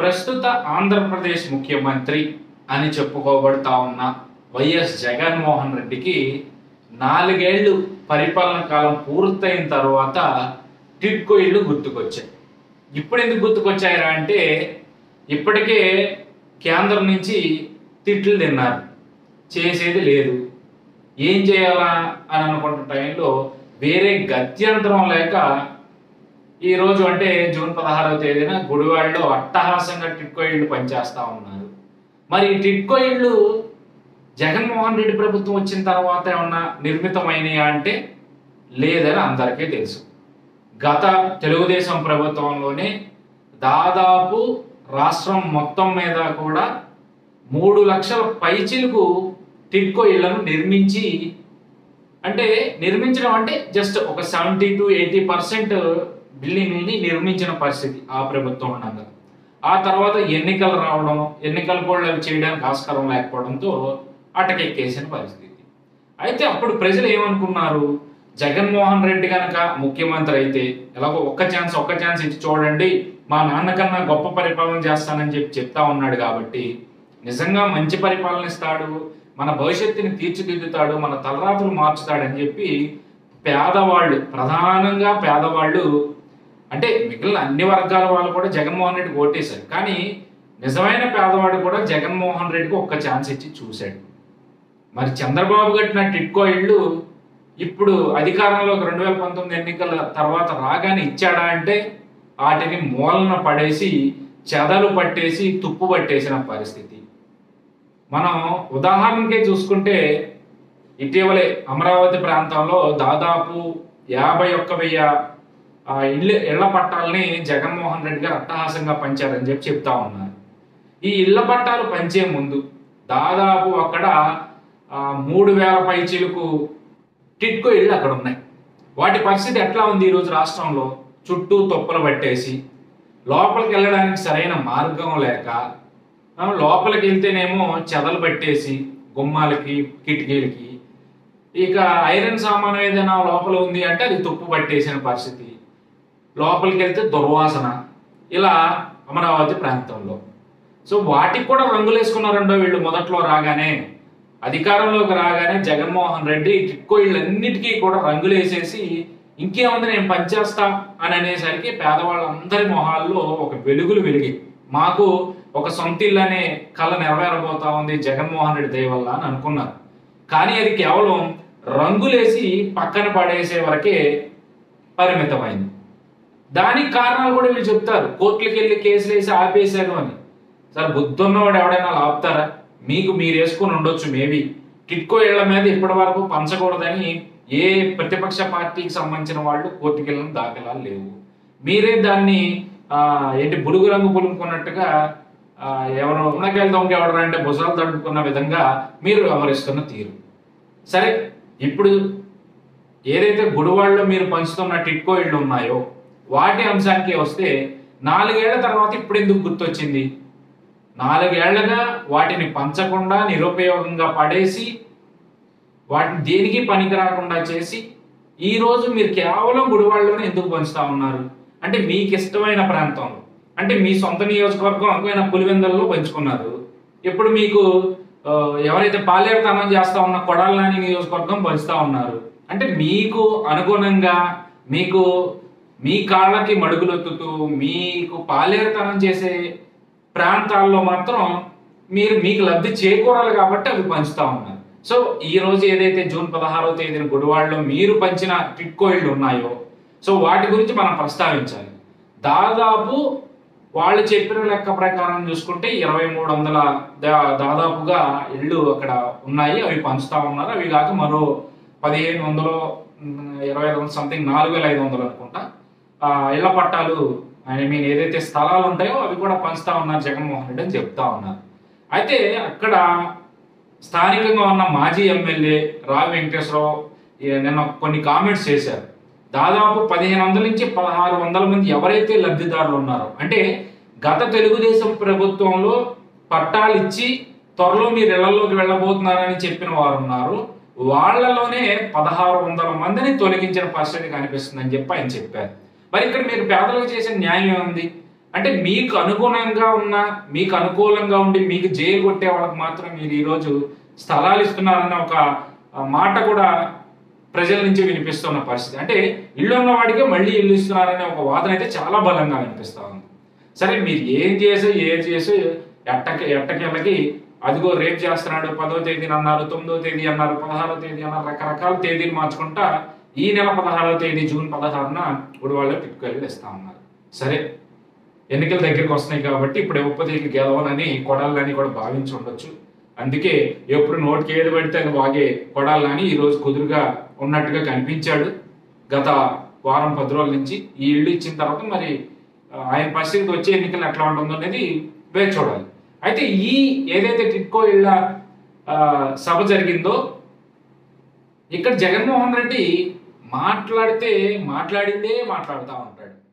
ప్రస్తుత ఆంధ్రప్రదేశ్ ముఖ్యమంత్రి అని చెప్పుకోబడతా ఉన్న వైఎస్ జగన్మోహన్ రెడ్డికి నాలుగేళ్లు పరిపాలన కాలం పూర్తయిన తర్వాత టిడ్కో ఇల్లు గుర్తుకొచ్చాయి ఇప్పుడు ఎందుకు గుర్తుకొచ్చాయిరా అంటే ఇప్పటికే కేంద్రం నుంచి తిట్లు తిన్నారు చేసేది లేదు ఏం చేయాలా అని అనుకుంటున్న టైంలో వేరే గత్యంతరం లేక ఈ రోజు అంటే జూన్ పదహారవ తేదీన గుడివాడలో అట్టహాసంగా టిట్కో ఇళ్ళు పనిచేస్తా ఉన్నారు మరి ఈ టిట్కో ఇళ్ళు జగన్మోహన్ రెడ్డి ప్రభుత్వం వచ్చిన తర్వాత ఏమన్నా నిర్మితమైనయా అంటే లేదని అందరికీ తెలుసు గత తెలుగుదేశం ప్రభుత్వంలోనే దాదాపు రాష్ట్రం మొత్తం మీద కూడా మూడు లక్షల పైచిలకు టిట్కో ఇళ్లను నిర్మించి అంటే నిర్మించడం అంటే జస్ట్ ఒక సెవెంటీ టు ఎయిటీ పర్సెంట్ బిల్డింగ్ని నిర్మించిన పరిస్థితి ఆ ప్రభుత్వం ఉండగా ఆ తర్వాత ఎన్నికలు రావడం ఎన్నికలు కూడా అవి చేయడానికి ఆస్కారం లేకపోవడంతో అటకెక్కేసిన పరిస్థితి అయితే అప్పుడు ప్రజలు ఏమనుకున్నారు జగన్మోహన్ రెడ్డి కనుక ముఖ్యమంత్రి అయితే ఎలాగో ఒక్క ఛాన్స్ ఒక్క ఛాన్స్ ఇచ్చి చూడండి మా నాన్నకన్నా గొప్ప పరిపాలన చేస్తానని చెప్పి చెప్తా ఉన్నాడు కాబట్టి నిజంగా మంచి పరిపాలన ఇస్తాడు మన భవిష్యత్తుని తీర్చిదిద్దుతాడు మన తలరాతులు మార్చుతాడని చెప్పి పేదవాళ్ళు ప్రధానంగా పేదవాళ్ళు అంటే మిగిలిన అన్ని వర్గాల వాళ్ళు కూడా జగన్మోహన్ రెడ్డికి ఓటేశారు కానీ నిజమైన పేదవాడు కూడా జగన్మోహన్ రెడ్డికి ఒక్క ఛాన్స్ ఇచ్చి చూశాడు మరి చంద్రబాబు కట్టిన టిట్కో ఇళ్ళు ఇప్పుడు అధికారంలోకి రెండు వేల పంతొమ్మిది ఎన్నికల తర్వాత రాగానే ఇచ్చాడా అంటే వాటిని మూలన పడేసి చెదలు పట్టేసి తుప్పు పట్టేసిన పరిస్థితి మనం ఉదాహరణకే చూసుకుంటే ఇటీవలే అమరావతి ప్రాంతంలో దాదాపు యాభై ఒక్క వెయ్యి ఆ, ఇల్లు ఇళ్ల పట్టాలని జగన్మోహన్ రెడ్డి గారు అట్టహాసంగా పంచారని చెప్పి చెప్తా ఉన్నారు ఈ ఇళ్ల పట్టాలు పంచే ముందు దాదాపు అక్కడ ఆ, మూడు వేల పైచీలకు టిట్కో ఇళ్ళు అక్కడ ఉన్నాయి వాటి పరిస్థితి ఎట్లా ఉంది ఈరోజు రాష్ట్రంలో చుట్టూ తొప్పలు పట్టేసి లోపలికి వెళ్ళడానికి సరైన మార్గం లేక ఆ, లోపలికి వెళ్తేనేమో చెదలు పట్టేసి గుమ్మాలకి కిటికీలకి ఇక ఐరన్ సామానం ఏదైనా లోపల ఉంది అంటే అది తుప్పు పట్టేసిన పరిస్థితి లోపలికి వెళ్తే దుర్వాసన ఇలా అమరావతి ప్రాంతంలో సో వాటికి కూడా రంగులు వేసుకున్నారండో వీళ్ళు మొదట్లో రాగానే అధికారంలోకి రాగానే జగన్మోహన్ రెడ్డి టిక్కో వీళ్ళన్నిటికీ కూడా రంగులు వేసేసి ఇంకేముంది నేను పనిచేస్తా అని అనేసరికి పేదవాళ్ళందరి మొహాల్లో ఒక వెలుగులు వెలిగి మాకు ఒక సొంత ఇల్లు అనే కళ నెరవేరబోతా ఉంది జగన్మోహన్ రెడ్డి దయ వల్ల అని అనుకున్నారు కానీ అది కేవలం రంగులేసి పక్కన పడేసే వరకే పరిమితమైంది దానికి కారణాలు కూడా వీళ్ళు చెప్తారు కోర్టులకు వెళ్ళి కేసులు వేసి ఆపేశారు అని సార్ బుద్ధున్నవాడు ఎవడైనా అలా ఆపుతారా మీకు మీరు వేసుకొని ఉండొచ్చు మేబీ టిట్కో ఇళ్ల మీద ఇప్పటి వరకు పంచకూడదని ఏ ప్రతిపక్ష పార్టీకి సంబంధించిన వాళ్ళు కోర్టుకు వెళ్ళిన దాఖలాలు లేవు మీరే దాన్ని ఆ, ఏంటి బుడుగు రంగు పులుముకున్నట్టుగా ఆ, ఎవరు ఉన్నకెళ్ళి దొంగ ఎవడరా అంటే భుజాలు తడుపుకున్న విధంగా మీరు వ్యవహరిస్తున్న తీరు సరే ఇప్పుడు ఏదైతే గుడివాడలో మీరు పంచుతున్న టిట్కో ఇళ్ళు ఉన్నాయో వాటి అంశానికి వస్తే నాలుగేళ్ల తర్వాత ఇప్పుడు ఎందుకు గుర్తొచ్చింది నాలుగేళ్లగా వాటిని పంచకుండా నిరుపయోగంగా పడేసి వాటిని దేనికి పనికి రాకుండా చేసి ఈ రోజు మీరు కేవలం గుడివాడలోనే ఎందుకు పంచుతా ఉన్నారు అంటే మీకు ఇష్టమైన ప్రాంతంలో అంటే మీ సొంత నియోజకవర్గం అనుకైన పులివెందల్లో పంచుకున్నారు ఇప్పుడు మీకు ఆ, ఎవరైతే పాలేరుతనం చేస్తా ఉన్న కొడాలని నియోజకవర్గం పంచుతా ఉన్నారు అంటే మీకు అనుగుణంగా మీకు మీ కాళ్ళకి మడుగులొత్తుతూ మీకు పాలేరుతనం చేసే ప్రాంతాల్లో మాత్రం మీరు మీకు లబ్ధి చేకూరాలి కాబట్టి అవి పంచుతా ఉన్నారు సో ఈ రోజు ఏదైతే జూన్ పదహారవ తేదీన గుడివాడలో మీరు పంచిన టిట్కో ఇళ్ళు ఉన్నాయో సో వాటి గురించి మనం ప్రస్తావించాలి దాదాపు వాళ్ళు చెప్పిన లెక్క ప్రకారం చూసుకుంటే ఇరవై మూడు వందల దా- దాదాపుగా ఇళ్ళు అక్కడ ఉన్నాయి అవి పంచుతా ఉన్నారు అవి కాక మరో పదిహేను వందలు ఉమ్, ఇరవై ఐదు వందలు సంథింగ్ నాలుగు వేల ఐదు వందలు అనుకుంటా ఆ, ఇళ్ల పట్టాలు ఐ మీన్ ఏదైతే స్థలాలు ఉంటాయో అవి కూడా పంచుతా ఉన్నారు జగన్మోహన్ రెడ్డి అని చెప్తా ఉన్నారు అయితే అక్కడ స్థానికంగా ఉన్న మాజీ ఎమ్మెల్యే రావి వెంకటేశ్వరరావు ఈ నిన్న కొన్ని కామెంట్స్ చేశారు దాదాపు పదిహేను వందల నుంచి పదహారు వందల మంది ఎవరైతే లబ్ధిదారులు ఉన్నారో అంటే గత తెలుగుదేశం ప్రభుత్వంలో పట్టాలు ఇచ్చి త్వరలో మీరు ఇళ్లలోకి వెళ్ళబోతున్నారని చెప్పిన వారు ఉన్నారు వాళ్ళలోనే పదహారు వందల మందిని తొలగించిన పరిస్థితి కనిపిస్తుందని చెప్పి ఆయన చెప్పారు మరి ఇక్కడ మీరు పేదలకు చేసిన న్యాయం ఏముంది అంటే మీకు అనుగుణంగా ఉన్న మీకు అనుకూలంగా ఉండి మీకు జైలు కొట్టే వాళ్ళకి మాత్రం మీరు ఈరోజు స్థలాలు ఇస్తున్నారన్న ఒక ఆ, మాట కూడా ప్రజల నుంచి వినిపిస్తున్న పరిస్థితి అంటే ఇల్లు ఉన్న వాడికే మళ్ళీ ఇల్లు ఇస్తున్నారనే ఒక వాదన అయితే చాలా బలంగా వినిపిస్తా ఉంది సరే మీరు ఏం చేసి ఏం చేసి ఎట్టకి ఎట్టకెళ్ళకి అదిగో రేపు చేస్తున్నాడు పదో తేదీని అన్నారు తొమ్మిదో తేదీ అన్నారు పదహారో తేదీ అన్నారు రకరకాల తేదీలు మార్చుకుంటా ఈ నెల పదహారో తేదీ జూన్ పదహారున ఇప్పుడు వాళ్ళు టిక్కెట్లు ఇస్తా ఉన్నారు సరే ఎన్నికల దగ్గరికి వస్తున్నాయి కాబట్టి ఇప్పుడు ఉపతికి గెలవనని కొడాలని కూడా భావించి ఉండొచ్చు అందుకే ఎప్పుడు నోటికి ఏది పడితే అది వాగే కొడాలని ఈ రోజు కుదురుగా ఉన్నట్టుగా కనిపించాడు గత వారం పది రోజుల నుంచి ఈ ఇల్లు ఇచ్చిన తర్వాత మరి ఆ, ఆయన పరిస్థితి వచ్చే ఎన్నికలు ఎట్లా ఉంటుందో అనేది వేచి చూడాలి అయితే ఈ ఏదైతే టిట్కో ఇళ్ళ ఆ, సభ జరిగిందో ఇక్కడ జగన్మోహన్ రెడ్డి మాట్లాడితే మాట్లాడిందే మాట్లాడుతూ ఉంటాడు